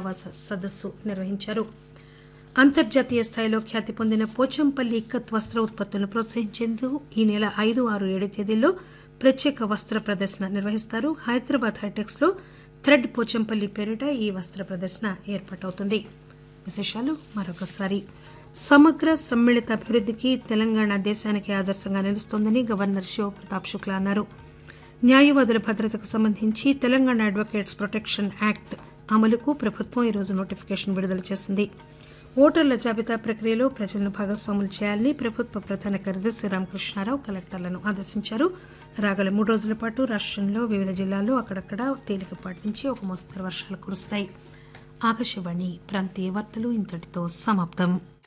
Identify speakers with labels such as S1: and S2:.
S1: పునరావాస సదస్సు నిర్వహించారు అంతర్జాతీయ స్థాయిలో ఖ్యాతి పొందిన పోచంపల్లి ఇక్కత్ వస్త్ర ఉత్పత్తులను ప్రోత్సహించేందుకు ఈ నెల ఐదు ఆరు ఏడు తేదీల్లో ప్రత్యేక వస్త్ర ప్రదర్శన నిర్వహిస్తారు హైదరాబాద్ హైటెక్స్ లో థ్రెడ్ పోచంపల్లి పేరిట ఈ వస్త్ర ప్రదర్శన ఏర్పాటవుతుంది విశేషాలు మరొకసారి సమగ్ర సమ్మిళిత అభివృద్ధికి తెలంగాణ దేశానికి ఆదర్శంగా నిలుస్తోందని గవర్నర్ శివప్రతాప్ శుక్లా అన్నారు న్యాయవాదుల భద్రతకు సంబంధించి తెలంగాణ అడ్వకేట్స్ ప్రొటెక్షన్ యాక్ట్ అమలుకు ప్రభుత్వం ఈరోజు నోటిఫికేషన్ విడుదల చేసింది ఓటర్ల జాబితా ప్రక్రియలో ప్రజలను భాగస్వాములు చేయాలని ప్రభుత్వ ప్రధాన కార్యదర్శి రామకృష్ణారావు కలెక్టర్లను ఆదేశించారు రాగల మూడు రోజుల పాటు రాష్టంలో వివిధ జిల్లాల్లో అక్కడక్కడ తేలికపాటి నుంచి ఒక మోస్తరు వర్షాలు కురుస్తాయి ఆకాశవాణి ప్రాంతీయ వార్తలు ఇంతటితో సమాప్తం